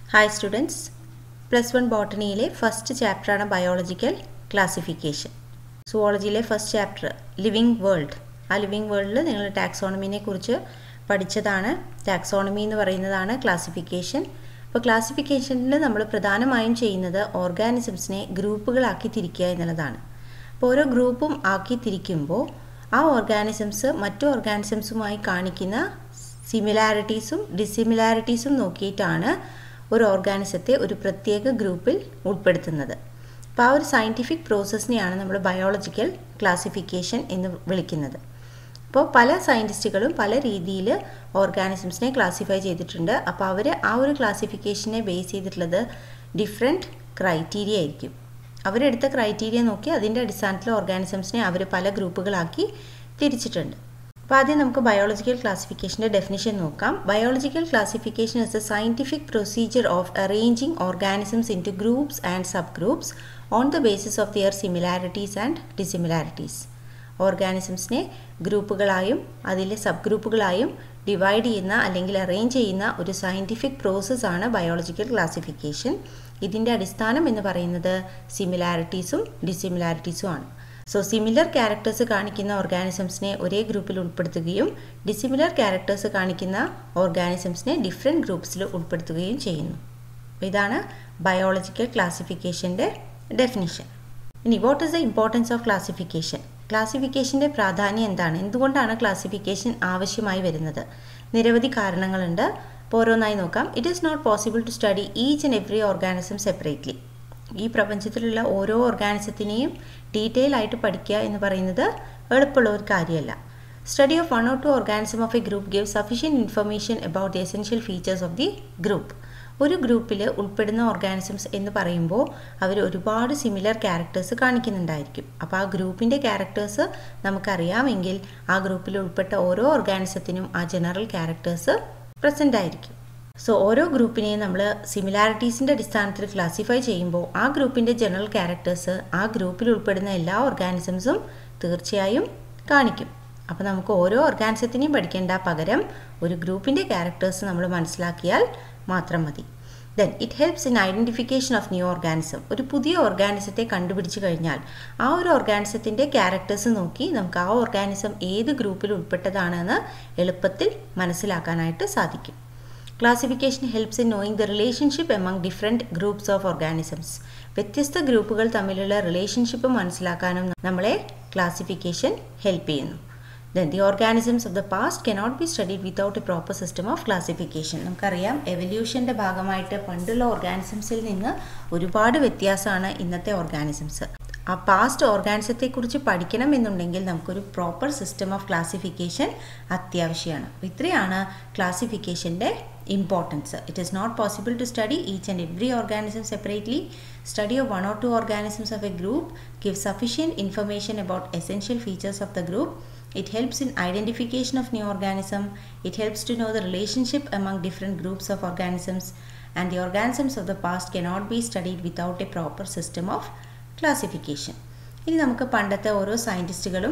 Hi students plus one ബോട്ടണിയിലെ first ചാപ്റ്ററാണ് biological classification സുവോളജിയിലെ ഫസ്റ്റ് ചാപ്റ്റർ ലിവിങ് വേൾഡ് ആ ലിവിങ് വേൾഡിൽ നിങ്ങൾ ടാക്സോണമിനെ കുറിച്ച് പഠിച്ചതാണ് ടാക്സോണമി എന്ന് പറയുന്നതാണ് ക്ലാസിഫിക്കേഷൻ അപ്പോൾ ക്ലാസിഫിക്കേഷനിൽ നമ്മൾ പ്രധാനമായും ചെയ്യുന്നത് ഓർഗാനിസംസിനെ ഗ്രൂപ്പുകളാക്കി തിരിക്കുക എന്നുള്ളതാണ് അപ്പോൾ ഓരോ ഗ്രൂപ്പും ആക്കി തിരിക്കുമ്പോൾ ആ ഓർഗാനിസംസ് മറ്റു ഓർഗാനിസംസുമായി കാണിക്കുന്ന സിമിലാരിറ്റീസും ഡിസിമിലാരിറ്റീസും നോക്കിയിട്ടാണ് ഒരു ഓർഗാനിസത്തെ ഒരു പ്രത്യേക ഗ്രൂപ്പിൽ ഉൾപ്പെടുത്തുന്നത് അപ്പോൾ ആ ഒരു സയൻറ്റിഫിക് പ്രോസസ്സിനെയാണ് നമ്മൾ ബയോളജിക്കൽ ക്ലാസിഫിക്കേഷൻ എന്ന് വിളിക്കുന്നത് അപ്പോൾ പല സയൻറ്റിസ്റ്റുകളും പല രീതിയിൽ ഓർഗാനിസംസിനെ ക്ലാസിഫൈ ചെയ്തിട്ടുണ്ട് അപ്പോൾ അവർ ആ ഒരു ക്ലാസിഫിക്കേഷനെ ബേസ് ചെയ്തിട്ടുള്ളത് ഡിഫറെൻറ്റ് ക്രൈറ്റീരിയ ആയിരിക്കും അവരെടുത്ത ക്രൈറ്റീരിയ നോക്കി അതിൻ്റെ അടിസ്ഥാനത്തിൽ ഓർഗാനിസംസിനെ അവർ പല ഗ്രൂപ്പുകളാക്കി തിരിച്ചിട്ടുണ്ട് അപ്പോൾ ആദ്യം നമുക്ക് ബയോളജിക്കൽ ക്ലാസിഫിക്കേഷൻ്റെ ഡെഫിനിഷൻ നോക്കാം biological classification is a scientific procedure of arranging organisms into groups and subgroups on the basis of their similarities and dissimilarities ഓർഗാനിസംസിനെ ഗ്രൂപ്പുകളായും അതിലെ സബ് ഗ്രൂപ്പുകളായും ഡിവൈഡ് ചെയ്യുന്ന അല്ലെങ്കിൽ അറേഞ്ച് ചെയ്യുന്ന ഒരു സയൻറ്റിഫിക് പ്രോസസ്സാണ് ബയോളജിക്കൽ ക്ലാസിഫിക്കേഷൻ ഇതിൻ്റെ അടിസ്ഥാനം എന്ന് പറയുന്നത് സിമിലാരിറ്റീസും ഡിസിമിലാരിറ്റീസും ആണ് സോ സിമിലർ ക്യാരക്ടേഴ്സ് കാണിക്കുന്ന ഓർഗാനിസംസിനെ ഒരേ ഗ്രൂപ്പിൽ ഉൾപ്പെടുത്തുകയും ഡിസിമിലർ ക്യാരക്ടേഴ്സ് കാണിക്കുന്ന ഓർഗാനിസംസിനെ ഡിഫറെൻറ്റ് ഗ്രൂപ്പ്സിൽ ഉൾപ്പെടുത്തുകയും ചെയ്യുന്നു ഇതാണ് ബയോളജിക്കൽ ക്ലാസിഫിക്കേഷൻ്റെ ഡെഫിനിഷൻ ഇനി what is the importance of classification ക്ലാസിഫിക്കേഷൻ്റെ പ്രാധാന്യം എന്താണ് എന്തുകൊണ്ടാണ് ക്ലാസിഫിക്കേഷൻ ആവശ്യമായി വരുന്നത് നിരവധി കാരണങ്ങളുണ്ട് അപ്പോൾ ഓരോന്നായി നോക്കാം it is not possible to study each and every organism separately ഈ പ്രപഞ്ചത്തിലുള്ള ഓരോ ഓർഗാനിസത്തിനെയും ഡീറ്റെയിൽ ആയിട്ട് പഠിക്കുക എന്ന് പറയുന്നത് എളുപ്പമുള്ള ഒരു കാര്യമല്ല study of one or two organism of a group give sufficient information about the essential features of the group ഒരു ഗ്രൂപ്പിൽ ഉൾപ്പെടുന്ന ഓർഗാനിസംസ് എന്ന് പറയുമ്പോൾ അവർ ഒരുപാട് സിമിലർ ക്യാരക്ടേഴ്സ് കാണിക്കുന്നുണ്ടായിരിക്കും അപ്പോൾ ആ ഗ്രൂപ്പിൻ്റെ ക്യാരക്ടേഴ്സ് നമുക്കറിയാമെങ്കിൽ ആ ഗ്രൂപ്പിൽ ഉൾപ്പെട്ട ഓരോ ഓർഗാനിസത്തിനും ആ ജനറൽ ക്യാരക്ടേഴ്സ് പ്രസൻ്റ് ആയിരിക്കും സോ ഓരോ ഗ്രൂപ്പിനെയും നമ്മൾ സിമിലാരിറ്റീസിൻ്റെ അടിസ്ഥാനത്തിൽ ക്ലാസിഫൈ ചെയ്യുമ്പോൾ ആ ഗ്രൂപ്പിൻ്റെ ജനറൽ ക്യാരക്ടേഴ്സ് ആ ഗ്രൂപ്പിൽ ഉൾപ്പെടുന്ന എല്ലാ ഓർഗാനിസംസും തീർച്ചയായും കാണിക്കും അപ്പോൾ നമുക്ക് ഓരോ ഓർഗാനിസത്തിനെയും പഠിക്കേണ്ട പകരം ഒരു ഗ്രൂപ്പിൻ്റെ ക്യാരക്ടേഴ്സ് നമ്മൾ മനസ്സിലാക്കിയാൽ മാത്രം മതി then it helps in identification of new organism ഒരു പുതിയ ഓർഗാനിസത്തെ കണ്ടുപിടിച്ച് കഴിഞ്ഞാൽ ആ ഒരു ഓർഗാനിസത്തിൻ്റെ ക്യാരക്ടേഴ്സ് നോക്കി നമുക്ക് ആ ഓർഗാനിസം ഏത് ഗ്രൂപ്പിൽ ഉൾപ്പെട്ടതാണെന്ന് എളുപ്പത്തിൽ മനസ്സിലാക്കാനായിട്ട് സാധിക്കും classification helps in knowing the relationship among different groups of organisms വ്യത്യസ്ത ഗ്രൂപ്പുകൾ തമ്മിലുള്ള റിലേഷൻഷിപ്പ് മനസ്സിലാക്കാനും നമ്മളെ ക്ലാസിഫിക്കേഷൻ ഹെൽപ്പ് ചെയ്യുന്നു then the organisms of the past cannot be studied without a proper system of classification നമുക്കറിയാം എവല്യൂഷൻ്റെ ഭാഗമായിട്ട് പണ്ടുള്ള ഓർഗാനിസംസിൽ നിന്ന് ഒരുപാട് വ്യത്യാസമാണ് ഇന്നത്തെ ഓർഗാനിസംസ് ആ പാസ്റ്റ് ഓർഗാനിസത്തെക്കുറിച്ച് പഠിക്കണം എന്നുണ്ടെങ്കിൽ നമുക്കൊരു പ്രോപ്പർ സിസ്റ്റം ഓഫ് ക്ലാസിഫിക്കേഷൻ അത്യാവശ്യമാണ് അപ്പോൾ ഇത്രയാണ് ക്ലാസിഫിക്കേഷൻ്റെ importance it is not possible to study each and every organism separately study of one or two organisms of a group give sufficient information about essential features of the group It helps in identification of new organism. It helps to know the relationship among different groups of organisms. And the organisms of the past cannot be studied without a proper system of classification. ഇനി നമുക്ക് പണ്ടത്തെ ഓരോ സയൻറ്റിസ്റ്റുകളും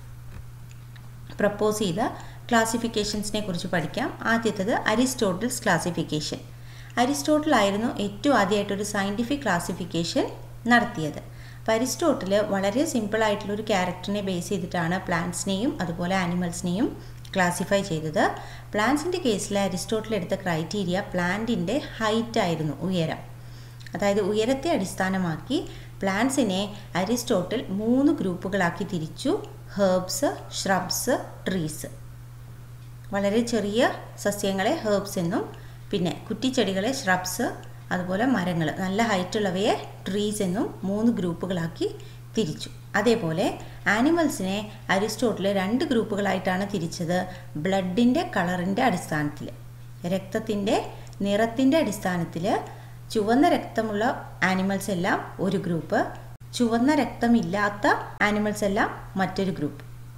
propose ചെയ്ത ക്ലാസിഫിക്കേഷൻസിനെ കുറിച്ച് പഠിക്കാം ആദ്യത്തത് Aristotle's classification Aristotle ആയിരുന്നു ഏറ്റവും ആദ്യമായിട്ടൊരു സയൻറ്റിഫിക് ക്ലാസിഫിക്കേഷൻ നടത്തിയത് അപ്പോൾ അരിസ്റ്റോട്ടിൽ വളരെ സിമ്പിളായിട്ടുള്ള ഒരു ക്യാരക്ടറിനെ ബേസ് ചെയ്തിട്ടാണ് പ്ലാന്റ്സിനെയും അതുപോലെ ആനിമൽസിനെയും ക്ലാസിഫൈ ചെയ്തത് പ്ലാന്റ്സിൻ്റെ കേസിൽ അരിസ്റ്റോട്ടിൽ എടുത്ത ക്രൈറ്റീരിയ പ്ലാന്റിൻ്റെ ഹൈറ്റ് ആയിരുന്നു ഉയരം അതായത് ഉയരത്തെ അടിസ്ഥാനമാക്കി പ്ലാന്റ്സിനെ അരിസ്റ്റോട്ടിൽ മൂന്ന് ഗ്രൂപ്പുകളാക്കി തിരിച്ചു ഹേർബ്സ് ഷ്രബ്സ് ട്രീസ് വളരെ ചെറിയ സസ്യങ്ങളെ ഹേർബ്സ് എന്നും പിന്നെ കുറ്റിച്ചെടികളെ ഷ്രബ്സ് അതുപോലെ മരങ്ങൾ നല്ല ഹൈറ്റുള്ളവയെ ട്രീസ് എന്നും മൂന്ന് ഗ്രൂപ്പുകളാക്കി തിരിച്ചു അതേപോലെ ആനിമൽസിനെ അരിസ്റ്റോട്ടിൽ രണ്ട് ഗ്രൂപ്പുകളായിട്ടാണ് തിരിച്ചത് ബ്ലഡിൻ്റെ കളറിൻ്റെ അടിസ്ഥാനത്തിൽ രക്തത്തിൻ്റെ നിറത്തിൻ്റെ അടിസ്ഥാനത്തിൽ ചുവന്ന രക്തമുള്ള ആനിമൽസ് എല്ലാം ഒരു ഗ്രൂപ്പ് ചുവന്ന രക്തമില്ലാത്ത ആനിമൽസ് എല്ലാം മറ്റൊരു ഗ്രൂപ്പ്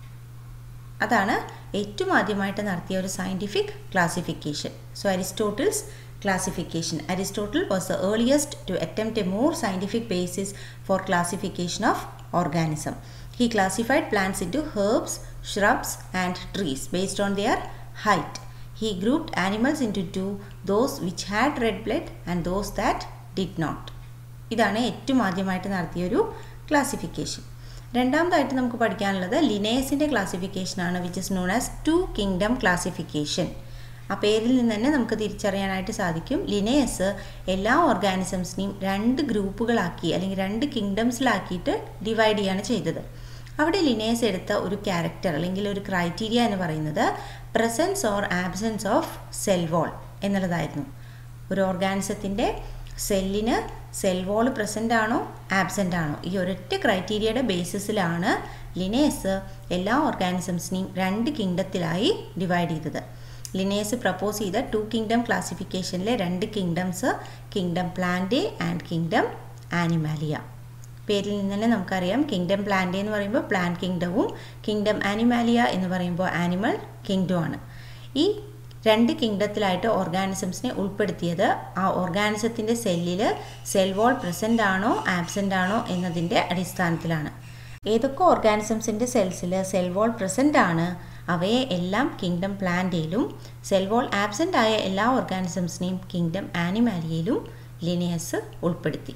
അതാണ് ഏറ്റവും ആദ്യമായിട്ട് നടത്തിയ ഒരു scientific classification so Aristotle's classification. Aristotle was the earliest to attempt a more scientific basis for classification of organism. He classified plants into herbs, shrubs and trees based on their height. he grouped animals into two those which had red blood and those that did not ഇതാണ് ഏറ്റവും ആദ്യമായിട്ട് നടത്തിയൊരു classification രണ്ടാമതായിട്ട് നമുക്ക് പഠിക്കാനുള്ളത് ലിനേസിൻ്റെ ക്ലാസിഫിക്കേഷനാണ് which is known as two kingdom classification ആ പേരിൽ നിന്ന് തന്നെ നമുക്ക് തിരിച്ചറിയാനായിട്ട് സാധിക്കും ലിനേയസ് എല്ലാ ഓർഗാനിസംസിനെയും രണ്ട് ഗ്രൂപ്പുകളാക്കി അല്ലെങ്കിൽ രണ്ട് കിങ്ഡംസിലാക്കിയിട്ട് ഡിവൈഡ് ചെയ്യാണ് ചെയ്തത് അവിടെ ലിനേസ് എടുത്ത ഒരു ക്യാരക്ടർ അല്ലെങ്കിൽ ഒരു ക്രൈറ്റീരിയ എന്ന് പറയുന്നത് presence or absence of cell wall എന്നുള്ളതായിരുന്നു ഒരു ഓർഗാനിസത്തിൻ്റെ സെല്ലിന് സെൽ വോൾ പ്രസൻ്റ് ആണോ ആബ്സെൻ്റ് ആണോ ഈ ഒരൊറ്റ ക്രൈറ്റീരിയയുടെ ബേസിസിലാണ് ലിനേസ് എല്ലാ ഓർഗാനിസംസിനെയും രണ്ട് കിങ്ഡത്തിലായി ഡിവൈഡ് ചെയ്തത് ലിനേസ് പ്രപ്പോസ് ചെയ്ത ടു കിങ്ഡം ക്ലാസിഫിക്കേഷനിലെ രണ്ട് kingdoms kingdom Plantae and kingdom Animalia പേരിൽ നിന്ന് തന്നെ നമുക്കറിയാം കിങ്ഡം പ്ലാന്റ് എന്ന് പറയുമ്പോൾ പ്ലാന്റ് കിങ്ഡവും കിങ്ഡം ആനിമാലിയ എന്ന് പറയുമ്പോൾ ആനിമൽ കിങ്ഡം ആണ് ഈ രണ്ട് കിങ്ഡത്തിലായിട്ട് ഓർഗാനിസംസിനെ ഉൾപ്പെടുത്തിയത് ആ ഓർഗാനിസത്തിൻ്റെ സെല്ലിൽ സെൽ വോൾ പ്രസൻ്റ് ആണോ ആബ്സെൻ്റ് ആണോ എന്നതിൻ്റെ അടിസ്ഥാനത്തിലാണ് ഏതൊക്കെ ഓർഗാനിസംസിൻ്റെ സെൽസിൽ സെൽ വോൾ പ്രസൻ്റ് ആണ് അവയെ എല്ലാം കിങ്ഡം പ്ലാന്റയിലും സെൽ വോൾ ആബ്സെൻ്റ് ആയ എല്ലാ ഓർഗാനിസംസിനെയും കിങ്ഡം ആനിമാലിയയിലും ലിനിയസ് ഉൾപ്പെടുത്തി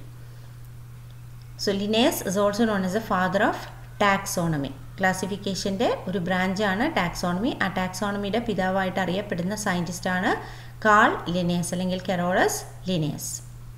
so Linnaeus is also known as a father of taxonomy ക്ലാസിഫിക്കേഷൻ്റെ ഒരു ബ്രാഞ്ചാണ് ടാക്സോണമി ആ ടാക്സോണമിയുടെ പിതാവായിട്ട് അറിയപ്പെടുന്ന സയൻറ്റിസ്റ്റാണ് കാൾ ലിനേസ് അല്ലെങ്കിൽ Carolus Linnaeus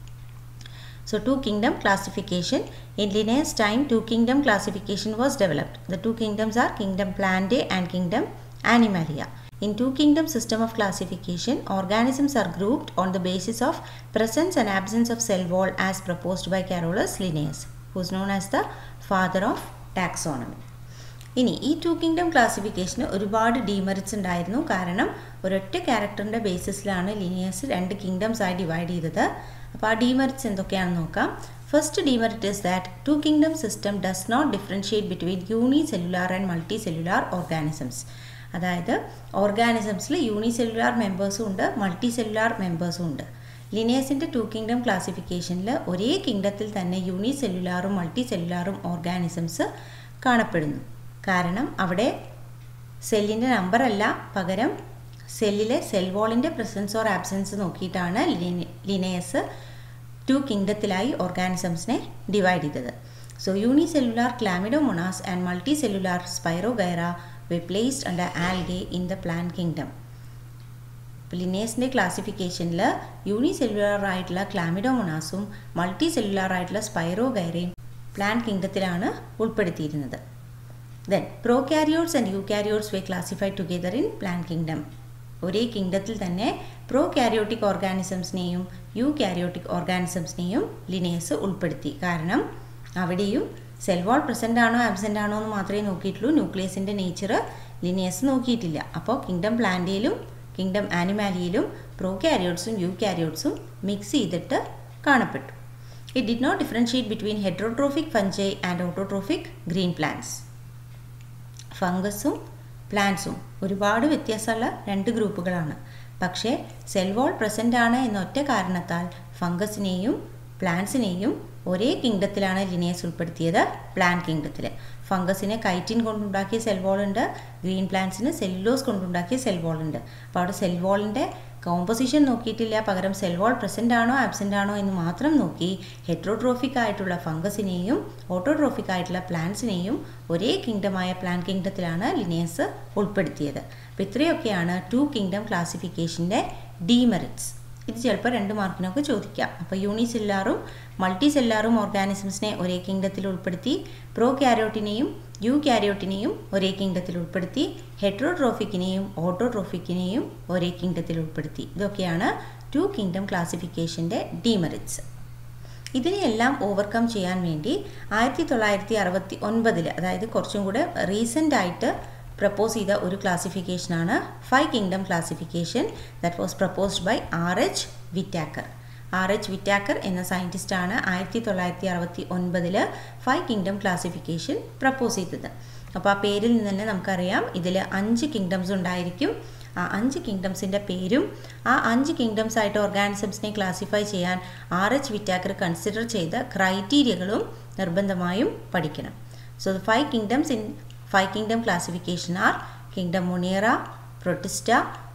So two kingdom classification. In Linnaeus time, two kingdom classification was developed. The two kingdoms are kingdom Plantae and kingdom Animalia. In two kingdom system of classification, organisms are grouped on the basis of presence and absence of cell wall as proposed by Carolus Linnaeus, who is known as the father of taxonomy. ഇനി ഈ to kingdom ക്ലാസിഫിക്കേഷന് ഒരുപാട് demerits ഉണ്ടായിരുന്നു കാരണം ഒരൊറ്റ ക്യാരക്ടറിൻ്റെ ബേസിസിലാണ് ലിനിയേഴ്സ് രണ്ട് kingdoms ആയി divide ചെയ്തത് അപ്പോൾ ആ ഡീമെറിറ്റ്സ് എന്തൊക്കെയാണെന്ന് നോക്കാം first demerit is that two kingdom system does not differentiate between unicellular and multicellular organisms അതായത് ഓർഗാനിസംസിൽ യൂണി സെല്ലുലാർ മെമ്പേഴ്സും ഉണ്ട് മൾട്ടി സെല്ലുലാർ മെമ്പേഴ്സും ഉണ്ട് ലിനിയേഴ്സിൻ്റെ ടു കിങ്ഡം ക്ലാസിഫിക്കേഷനിൽ ഒരേ കിങ്ഡത്തിൽ തന്നെ യൂണി സെല്ലുലാറും മൾട്ടി സെല്ലുലാറും ഓർഗാനിസംസ് കാണപ്പെടുന്നു കാരണം അവിടെ സെല്ലിൻ്റെ നമ്പറല്ല പകരം സെല്ലിലെ സെൽ വോളിൻ്റെ പ്രസൻസ് ഓർ ആബ്സെൻസ് നോക്കിയിട്ടാണ് ലിനേയസ് ടു കിങ്ഡത്തിലായി ഓർഗാനിസംസിനെ ഡിവൈഡ് ചെയ്തത് so unicellular Chlamydomonas and multicellular Spirogyra were placed under algae in the plant kingdom ലിനേസിൻ്റെ ക്ലാസിഫിക്കേഷനിൽ യൂണി സെല്ലുലാർ ആയിട്ടുള്ള ക്ലാമിഡോമൊണാസും മൾട്ടി സെല്ലുലാർ ആയിട്ടുള്ള സ്പൈറോഗൈറയും പ്ലാൻ കിങ്ഡത്തിലാണ് ഉൾപ്പെടുത്തിയിരുന്നത് then prokaryotes and eukaryotes were classified together in plant kingdom ഒരേ കിങ്ഡത്തിൽ തന്നെ പ്രോ കാരിയോട്ടിക് ഓർഗാനിസംസിനെയും യു കാരിയോട്ടിക് ഓർഗാനിസംസിനെയും ലിനേസ് ഉൾപ്പെടുത്തി കാരണം അവിടെയും സെൽ വാൾ പ്രസൻ്റ് ആണോ ആബ്സെൻ്റ് ആണോ എന്ന് മാത്രമേ നോക്കിയിട്ടുള്ളൂ ന്യൂക്ലിയസിൻ്റെ നേച്ചർ ലിനേസ് നോക്കിയിട്ടില്ല അപ്പോൾ കിങ്ഡം പ്ലാന്റയിലും കിങ്ഡം ആനിമാലിയിലും പ്രോ കാരിയോട്സും യു കാരിയോട്സും മിക്സ് ചെയ്തിട്ട് കാണപ്പെട്ടു it did not differentiate between heterotrophic fungi and autotrophic green plants ഫംഗസും പ്ലാന്റ്സും ഒരുപാട് വ്യത്യാസമുള്ള രണ്ട് ഗ്രൂപ്പുകളാണ് പക്ഷേ സെൽ വോൾ പ്രസൻ്റ് ആണ് എന്ന ഒറ്റ കാരണത്താൽ ഫംഗസിനെയും പ്ലാന്റ്സിനെയും ഒരേ കിങ്ഡത്തിലാണ് ലിനിയസ് ഉൾപ്പെടുത്തിയത് പ്ലാൻ കിങ്ഡത്തിൽ ഫംഗസിന് കൈറ്റിൻ കൊണ്ടുണ്ടാക്കിയ സെൽ വോൾ ഉണ്ട് ഗ്രീൻ പ്ലാന്റ്സിന് സെല്ലുലോസ് കൊണ്ടുണ്ടാക്കിയ സെൽ വോൾ ഉണ്ട് അപ്പോൾ അവിടെ സെൽ വോളിൻ്റെ കോമ്പോസിഷൻ നോക്കിയിട്ടില്ല പകരം സെൽ വോൾ പ്രസൻ്റ് ആണോ ആബ്സെൻ്റ് ആണോ എന്ന് മാത്രം നോക്കി ഹെട്രോട്രോഫിക് ആയിട്ടുള്ള ഫംഗസിനെയും ഓട്ടോട്രോഫിക് ആയിട്ടുള്ള പ്ലാന്റ്സിനെയും ഒരേ കിങ്ഡമായ പ്ലാൻ കിങ്ഡത്തിലാണ് ലിനിയസ് ഉൾപ്പെടുത്തിയത് അപ്പോൾ ഇത്രയൊക്കെയാണ് ടു കിങ്ഡം ക്ലാസിഫിക്കേഷൻ്റെ ഡീമെറിറ്റ്സ് ഇത് ചിലപ്പോൾ രണ്ട് മാർക്കിനൊക്കെ ചോദിക്കാം അപ്പോൾ യൂണിസെല്ലാറും മൾട്ടി സെല്ലാറും ഓർഗാനിസംസിനെ ഒരേ കിങ്ഡത്തിൽ ഉൾപ്പെടുത്തി പ്രോ ക്യാരോട്ടിനെയും യു ക്യാരിയോട്ടിനെയും ഒരേ കിങ്ഡത്തിൽ ഉൾപ്പെടുത്തി ഹെട്രോട്രോഫിക്കിനെയും ഓട്ടോട്രോഫിക്കിനെയും ഒരേ കിങ്ഡത്തിൽ ഉൾപ്പെടുത്തി ഇതൊക്കെയാണ് ടു കിങ്ഡം ക്ലാസിഫിക്കേഷൻ്റെ ഡീമെറിറ്റ്സ് ഇതിനെയെല്ലാം ഓവർകം ചെയ്യാൻ വേണ്ടി ആയിരത്തി തൊള്ളായിരത്തി അറുപത്തി ഒൻപതിൽ അതായത് കുറച്ചും കൂടെ റീസെൻ്റ് ആയിട്ട് പ്രപ്പോസ് ചെയ്ത ഒരു ക്ലാസിഫിക്കേഷനാണ് five kingdom classification that was proposed by R H Whittaker R H Whittaker എന്ന സയൻറ്റിസ്റ്റാണ് ആയിരത്തി തൊള്ളായിരത്തി അറുപത്തി ഒൻപതിൽ ഫൈവ് കിങ്ഡം ക്ലാസിഫിക്കേഷൻ പ്രപ്പോസ് ചെയ്തത് അപ്പോൾ ആ പേരിൽ നിന്ന് തന്നെ നമുക്കറിയാം ഇതിൽ അഞ്ച് കിങ്ഡംസ് ഉണ്ടായിരിക്കും ആ അഞ്ച് കിങ്ഡംസിൻ്റെ പേരും ആ അഞ്ച് കിങ്ഡംസ് ആയിട്ട് ഓർഗാനിസംസിനെ ക്ലാസിഫൈ ചെയ്യാൻ ആർ എച്ച് വിറ്റാക്കർ കൺസിഡർ ചെയ്ത ക്രൈറ്റീരിയകളും നിർബന്ധമായും പഠിക്കണം so the five kingdoms in five kingdom classification are kingdom Monera Protista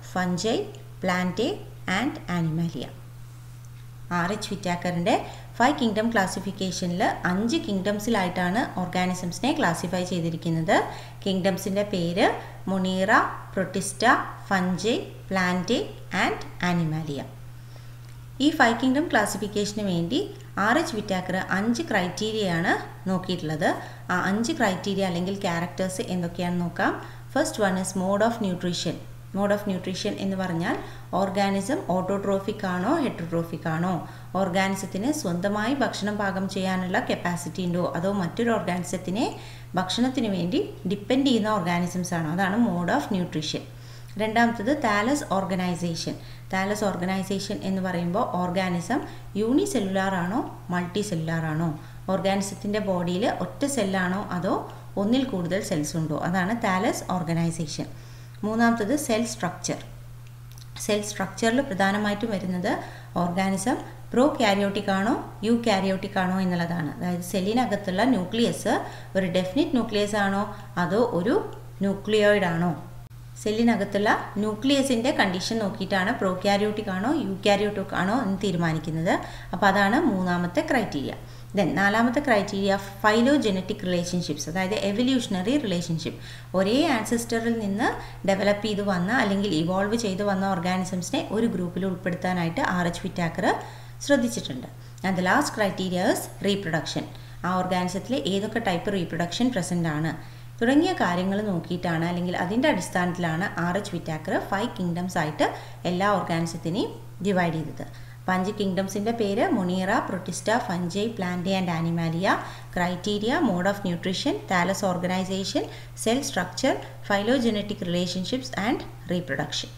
Fungi Plantae and Animalia R H വിറ്റാക്കറിൻ്റെ ഫൈവ് കിങ്ഡം ക്ലാസിഫിക്കേഷനിൽ അഞ്ച് കിങ്ഡംസിലായിട്ടാണ് ഓർഗാനിസംസിനെ ക്ലാസിഫൈ ചെയ്തിരിക്കുന്നത് കിങ്ഡംസിൻ്റെ പേര് Monera Protista Fungi Plantae and Animalia ഈ ഫൈവ് കിങ്ഡം ക്ലാസിഫിക്കേഷന് വേണ്ടി ആർ എച്ച് വിറ്റാക്കർ അഞ്ച് ക്രൈറ്റീരിയയാണ് നോക്കിയിട്ടുള്ളത് ആ അഞ്ച് ക്രൈറ്റീരിയ അല്ലെങ്കിൽ ക്യാരക്ടേഴ്സ് എന്തൊക്കെയാണെന്ന് നോക്കാം first one is mode of nutrition mode of nutrition എന്ന് പറഞ്ഞാൽ ഓർഗാനിസം ഓട്ടോട്രോഫിക് ആണോ ഹെട്രോട്രോഫിക് ആണോ ഓർഗാനിസത്തിന് സ്വന്തമായി ഭക്ഷണം പാകം ചെയ്യാനുള്ള കപ്പാസിറ്റി ഉണ്ടോ അതോ മറ്റൊരു ഓർഗാനിസത്തിനെ ഭക്ഷണത്തിന് വേണ്ടി ഡിപ്പെൻഡ് ചെയ്യുന്ന ഓർഗാനിസംസ് ആണോ അതാണ് മോഡ് ഓഫ് ന്യൂട്രീഷൻ രണ്ടാമത്തത് താലസ് ഓർഗനൈസേഷൻ താലസ് ഓർഗനൈസേഷൻ എന്ന് പറയുമ്പോൾ ഓർഗാനിസം യൂണി സെല്ലുലാർ ആണോ മൾട്ടി സെല്ലുലാർ ആണോ ഓർഗാനിസത്തിൻ്റെ ബോഡിയിൽ ഒറ്റ സെല്ലാണോ അതോ ഒന്നിൽ കൂടുതൽ സെൽസ് ഉണ്ടോ അതാണ് താലസ് ഓർഗനൈസേഷൻ മൂന്നാമത്തത് സെൽ സ്ട്രക്ചർ സെൽ സ്ട്രക്ചറിൽ പ്രധാനമായിട്ടും വരുന്നത് ഓർഗാനിസം പ്രോ കാരിയോട്ടിക് ആണോ യു കാരിയോട്ടിക് ആണോ എന്നുള്ളതാണ് അതായത് സെല്ലിനകത്തുള്ള ന്യൂക്ലിയസ് ഒരു ഡെഫിനിറ്റ് ന്യൂക്ലിയസ് ആണോ അതോ ഒരു ന്യൂക്ലിയോയിഡ് ആണോ സെല്ലിനകത്തുള്ള ന്യൂക്ലിയസിൻ്റെ കണ്ടീഷൻ നോക്കിയിട്ടാണ് പ്രോ കാരിയോട്ടിക് ആണോ യു കാരിയോട്ടിക് ആണോ എന്ന് തീരുമാനിക്കുന്നത് അപ്പോൾ അതാണ് മൂന്നാമത്തെ ക്രൈറ്റീരിയ ദെൻ നാലാമത്തെ ക്രൈറ്റീരിയ ഫൈലോജെനറ്റിക് റിലേഷൻഷിപ്സ് അതായത് എവല്യൂഷണറി റിലേഷൻഷിപ്പ് ഒരേ ആൻസിസ്റ്ററിൽ നിന്ന് ഡെവലപ്പ് ചെയ്ത് വന്ന അല്ലെങ്കിൽ ഇവോൾവ് ചെയ്ത് വന്ന ഓർഗാനിസംസിനെ ഒരു ഗ്രൂപ്പിൽ ഉൾപ്പെടുത്താനായിട്ട് ആർ എച്ച് വിറ്റാക്കർ ശ്രദ്ധിച്ചിട്ടുണ്ട് and the last criterias reproduction ആ ഓർഗാനിസത്തിൽ ഏതൊക്കെ ടൈപ്പ് റീപ്രൊഡക്ഷൻ പ്രസൻ്റ് ആണ് തുടങ്ങിയ കാര്യങ്ങൾ നോക്കിയിട്ടാണ് അല്ലെങ്കിൽ അതിൻ്റെ അടിസ്ഥാനത്തിലാണ് R H Whittaker five kingdoms ആയിട്ട് എല്ലാ ഓർഗാനിസത്തിനെയും ഡിവൈഡ് ചെയ്തത് അപ്പോൾ അഞ്ച് കിങ്ഡംസിൻ്റെ പേര് Monera Protista Fungi Plantae and Animalia criteria mode of nutrition thallus organisation cell structure phylogenetic relationships and reproduction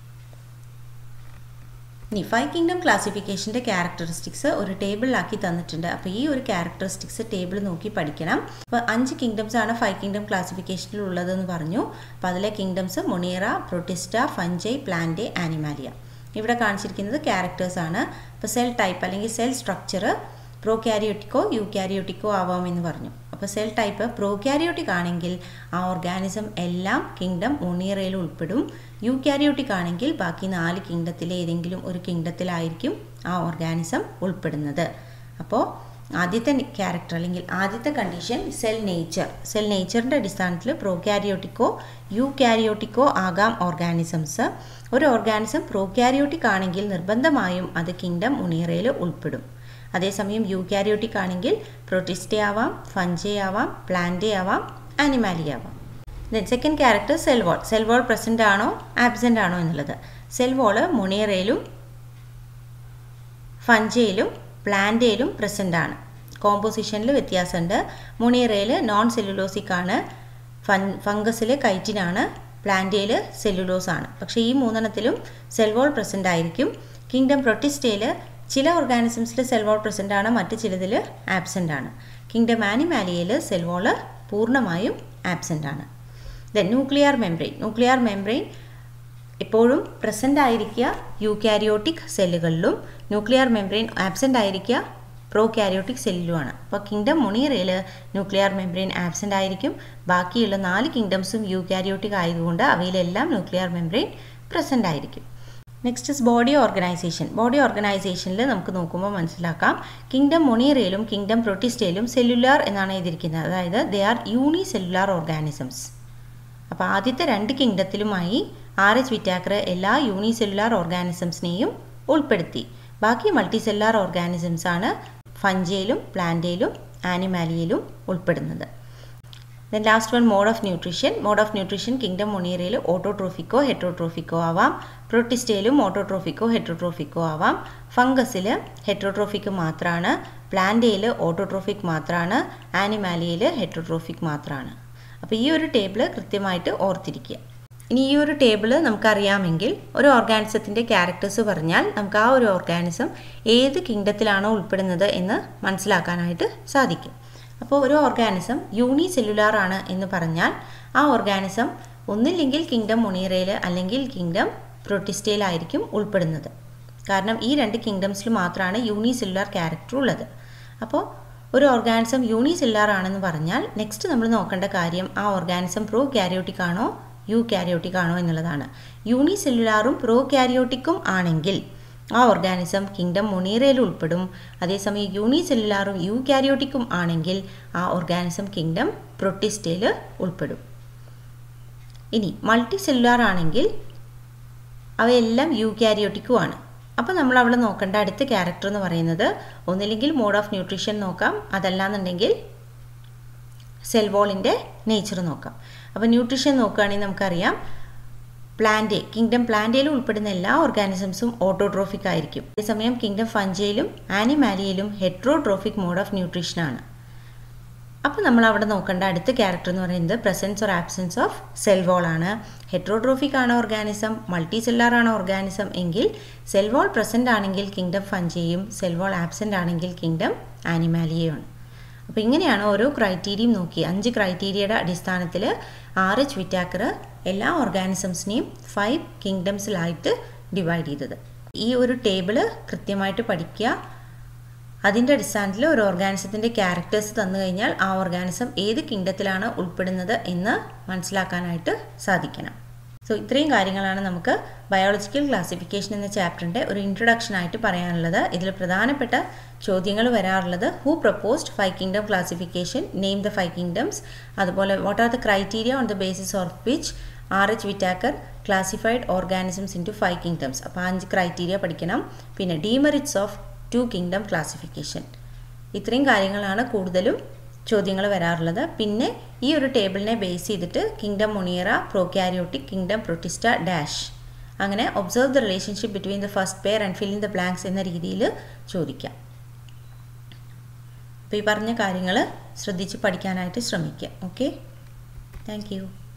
ഇനി ഫൈവ് കിങ്ഡം ക്ലാസിഫിക്കേഷൻ്റെ ക്യാരക്ടറിസ്റ്റിക്സ് ഒരു ടേബിളിലാക്കി തന്നിട്ടുണ്ട് അപ്പോൾ ഈ ഒരു ക്യാരക്ടറിസ്റ്റിക്സ് ടേബിൾ നോക്കി പഠിക്കണം അപ്പോൾ അഞ്ച് കിങ്ഡംസ് ആണ് ഫൈവ് കിങ്ഡം ക്ലാസിഫിക്കേഷനിൽ ഉള്ളതെന്ന് പറഞ്ഞു അപ്പോൾ അതിലെ kingdoms Monera Protista Fungi Plantae Animalia ഇവിടെ കാണിച്ചിരിക്കുന്നത് ക്യാരക്ടേഴ്സ് ആണ് ഇപ്പോൾ സെൽ ടൈപ്പ് അല്ലെങ്കിൽ സെൽ സ്ട്രക്ചർ പ്രോ ക്യാരിയോട്ടിക്കോ യു ക്യാരിയോട്ടിക്കോ ആവാമെന്ന് പറഞ്ഞു അപ്പോൾ സെൽ ടൈപ്പ് പ്രോ ക്യാരിയോട്ടിക് ആണെങ്കിൽ ആ ഓർഗാനിസം എല്ലാം കിങ്ഡം മൊണീറയിൽ ഉൾപ്പെടും യു ക്യാരിയോട്ടിക് ആണെങ്കിൽ ബാക്കി നാല് കിങ്ഡത്തിലെ ഏതെങ്കിലും ഒരു കിങ്ഡത്തിലായിരിക്കും ആ ഓർഗാനിസം ഉൾപ്പെടുന്നത് അപ്പോൾ ആദ്യത്തെ ക്യാരക്ടർ അല്ലെങ്കിൽ ആദ്യത്തെ കണ്ടീഷൻ സെൽ നേച്ചർ സെൽ നേച്ചറിൻ്റെ അടിസ്ഥാനത്തിൽ പ്രോ ക്യാരിയോട്ടിക്കോ യു ക്യാരിയോട്ടിക്കോ ആകാം ഓർഗാനിസംസ് ഒരു ഓർഗാനിസം പ്രോ ക്യാരിയോട്ടിക് ആണെങ്കിൽ നിർബന്ധമായും അത് കിങ്ഡം മുണീറയിൽ ഉൾപ്പെടും അതേസമയം യു ക്യാരിയോട്ടിക് ആണെങ്കിൽ പ്രൊട്ടിസ്റ്റേ ആവാം ഫഞ്ചേ ആവാം പ്ലാന്റേ ആവാം ആനിമാലി ആവാം then second character cell wall cell wall present ആണോ ആബ്സെൻ്റ് ആണോ എന്നുള്ളത് സെൽ വോള് മുണീറയിലും ഫഞ്ചയിലും പ്ലാന്റയിലും പ്രസൻ്റ് ആണ് കോമ്പോസിഷനിൽ വ്യത്യാസമുണ്ട് മുണീറയിൽ നോൺ സെല്ലുലോസിക് ആണ് ഫൻ ഫംഗസിൽ കൈറ്റിനാണ് പ്ലാന്റയിൽ സെല്ലുലോസ് ആണ് പക്ഷേ ഈ മൂന്നെണ്ണത്തിലും സെൽവോൾ പ്രസൻ്റ് ആയിരിക്കും കിങ്ഡം പ്രൊട്ടിസ്റ്റയിൽ ചില ഓർഗാനിസംസിൽ സെൽവോൾ പ്രസൻ്റ് ആണ് മറ്റ് ചിലതിൽ ആബ്സെൻ്റ് ആണ് കിങ്ഡം ആനിമാലിയയിൽ സെൽവോള് പൂർണ്ണമായും ആബ്സെൻ്റ് ആണ് then nuclear membrane nuclear membrane എപ്പോഴും പ്രസൻ്റ് ആയിരിക്കുക യു കാരിയോട്ടിക് സെല്ലുകളിലും ന്യൂക്ലിയർ മെംബ്രെയിൻ ആബ്സെൻ്റ് ആയിരിക്കുക പ്രോ കാരിയോട്ടിക് സെല്ലിലുമാണ് അപ്പോൾ കിങ്ഡം മുണീറയിൽ ന്യൂക്ലിയർ മെംബ്രെയിൻ ആബ്സെൻ്റ് ആയിരിക്കും ബാക്കിയുള്ള നാല് കിങ്ഡംസും യു കാരിയോട്ടിക് ആയതുകൊണ്ട് അവയിലെല്ലാം ന്യൂക്ലിയർ മെംബ്രെയിൻ പ്രസൻ്റ് ആയിരിക്കും next is body organisation body ഓർഗനൈസേഷനിൽ നമുക്ക് നോക്കുമ്പോൾ മനസ്സിലാക്കാം കിങ്ഡം മൊണീറയിലും കിങ്ഡം പ്രൊട്ടിസ്റ്റയിലും സെല്ലുലാർ എന്നാണ് എഴുതിയിരിക്കുന്നത് അതായത് they are unicellular organisms അപ്പോൾ ആദ്യത്തെ രണ്ട് കിങ്ഡത്തിലുമായി ആർ എച്ച് വിറ്റാക്കർ എല്ലാ യൂണി സെല്ലുലാർ ഓർഗാനിസംസിനെയും ഉൾപ്പെടുത്തി ബാക്കി മൾട്ടി സെല്ലുലാർ ഓർഗാനിസംസ് ആണ് ഫഞ്ചയിലും പ്ലാന്റയിലും ആനിമാലിയയിലും ഉൾപ്പെടുന്നത് then last one mode of nutrition mode of nutrition kingdom മൊണീറയിൽ ഓട്ടോട്രോഫിക്കോ ഹെട്രോട്രോഫിക്കോ ആവാം പ്രൊട്ടിസ്റ്റയിലും ഓട്ടോട്രോഫിക്കോ ഹെട്രോട്രോഫിക്കോ ആവാം ഫംഗസിൽ ഹെട്രോട്രോഫിക് മാത്രമാണ് പ്ലാന്റയിൽ ഓട്ടോട്രോഫിക് മാത്രമാണ് ആനിമാലിയയിൽ ഹെട്രോട്രോഫിക് മാത്രമാണ് അപ്പോൾ ഈ ഒരു ടേബിൾ കൃത്യമായിട്ട് ഓർത്തിരിക്കുക ഇനി ഈ ഒരു ടേബിൾ നമുക്കറിയാമെങ്കിൽ ഒരു ഓർഗാനിസത്തിൻ്റെ ക്യാരക്ടേഴ്സ് പറഞ്ഞാൽ നമുക്ക് ആ ഒരു ഓർഗാനിസം ഏത് കിങ്ഡത്തിലാണോ ഉൾപ്പെടുന്നത് എന്ന് മനസ്സിലാക്കാനായിട്ട് സാധിക്കും അപ്പോൾ ഒരു ഓർഗാനിസം യൂണി സെല്ലുലാർ ആണ് എന്ന് പറഞ്ഞാൽ ആ ഓർഗാനിസം ഒന്നില്ലെങ്കിൽ കിങ്ഡം മുണീറയിൽ അല്ലെങ്കിൽ കിങ്ഡം പ്രൊട്ടിസ്റ്റയിലായിരിക്കും ഉൾപ്പെടുന്നത് കാരണം ഈ രണ്ട് കിങ്ഡംസിൽ മാത്രമാണ് യൂണി സെല്ലുലാർ ക്യാരക്ടർ ഉള്ളത് അപ്പോൾ ഒരു ഓർഗാനിസം യൂണി സെല്ലുലാർ ആണെന്ന് പറഞ്ഞാൽ നെക്സ്റ്റ് നമ്മൾ നോക്കേണ്ട കാര്യം ആ ഓർഗാനിസം പ്രോ കാരിയോട്ടിക് ആണോ യു കാരിയോട്ടിക് ആണോ എന്നുള്ളതാണ് യൂണിസെല്ലുലാറും പ്രോ കാരിയോട്ടിക്കും ആണെങ്കിൽ ആ ഓർഗാനിസം കിങ്ഡം മൊണീറയിൽ ഉൾപ്പെടും അതേസമയം യൂണിസെല്ലുലാറും യു കാരിയോട്ടിക്കും ആണെങ്കിൽ ആ ഓർഗാനിസം കിങ്ഡം പ്രൊട്ടിസ്റ്റയിൽ ഉൾപ്പെടും ഇനി മൾട്ടി സെല്ലുലാർ ആണെങ്കിൽ അവയെല്ലാം യു കാരിയോട്ടിക്കുമാണ് അപ്പോൾ നമ്മൾ അവിടെ നോക്കേണ്ട അടുത്ത ക്യാരക്ടർ എന്ന് പറയുന്നത് ഒന്നില്ലെങ്കിൽ മോഡ് ഓഫ് ന്യൂട്രീഷൻ നോക്കാം അതല്ലാന്നുണ്ടെങ്കിൽ സെൽ വോളിൻ്റെ നേച്ചർ നോക്കാം അപ്പോൾ ന്യൂട്രീഷൻ നോക്കുകയാണെങ്കിൽ നമുക്കറിയാം പ്ലാന്റ് കിങ്ഡം പ്ലാന്റയിൽ ഉൾപ്പെടുന്ന എല്ലാ ഓർഗാനിസംസും ഓട്ടോട്രോഫിക് ആയിരിക്കും അതേസമയം കിങ്ഡം ഫഞ്ചയിലും ആനിമാലിയയിലും ഹെട്രോട്രോഫിക് മോഡ് ഓഫ് ന്യൂട്രീഷനാണ് അപ്പോൾ നമ്മൾ അവിടെ നോക്കേണ്ട അടുത്ത ക്യാരക്ടർ എന്ന് പറയുന്നത് presence or absence of cell wall ആണ് ഹെട്രോട്രോഫിക് ആണ് ഓർഗാനിസം മൾട്ടി സെല്ലാർ ആണ് ഓർഗാനിസം എങ്കിൽ സെൽ വോൾ പ്രസൻ്റ് ആണെങ്കിൽ കിങ്ഡം ഫഞ്ചയും സെൽ വോൾ ആബ്സെൻ്റ് ആണെങ്കിൽ കിങ്ഡം ആനിമാലിയയുമാണ് അപ്പോൾ ഇങ്ങനെയാണ് ഓരോ ക്രൈറ്റീരിയയും നോക്കി അഞ്ച് ക്രൈറ്റീരിയയുടെ അടിസ്ഥാനത്തിൽ ആർ എച്ച് വിറ്റാക്കർ എല്ലാ ഓർഗാനിസംസിനെയും ഫൈവ് കിങ്ഡംസിലായിട്ട് ഡിവൈഡ് ചെയ്തത് ഈ ഒരു ടേബിള് കൃത്യമായിട്ട് പഠിക്കുക അതിൻ്റെ അടിസ്ഥാനത്തിൽ ഒരു ഓർഗാനിസത്തിൻ്റെ ക്യാരക്ടേഴ്സ് തന്നു കഴിഞ്ഞാൽ ആ ഓർഗാനിസം ഏത് കിങ്ഡത്തിലാണ് ഉൾപ്പെടുന്നത് എന്ന് മനസ്സിലാക്കാനായിട്ട് സാധിക്കണം സോ ഇത്രയും കാര്യങ്ങളാണ് നമുക്ക് ബയോളജിക്കൽ ക്ലാസിഫിക്കേഷൻ എന്ന ചാപ്റ്ററിൻ്റെ ഒരു ഇൻട്രൊഡക്ഷൻ ആയിട്ട് പറയാനുള്ളത് ഇതിൽ പ്രധാനപ്പെട്ട ചോദ്യങ്ങൾ വരാറുള്ളത് who proposed five kingdom classification name the five kingdoms അതുപോലെ what are the criteria on the basis of which R H Whittaker classified organisms into five kingdoms അപ്പോൾ അഞ്ച് ക്രൈറ്റീരിയ പഠിക്കണം പിന്നെ demerits of two kingdom classification ഇത്രയും കാര്യങ്ങളാണ് കൂടുതലും ചോദ്യങ്ങൾ വരാറുള്ളത് പിന്നെ ഈ ഒരു ടേബിളിനെ ബേസ് ചെയ്തിട്ട് kingdom Monera prokaryotic kingdom Protista dash അങ്ങനെ observe the relationship between the first pair and fill in the blanks എന്ന രീതിയിൽ ചോദിക്കാം അപ്പോൾ ഈ പറഞ്ഞ കാര്യങ്ങൾ ശ്രദ്ധിച്ച് പഠിക്കാനായിട്ട് ശ്രമിക്കുക ഓക്കെ താങ്ക്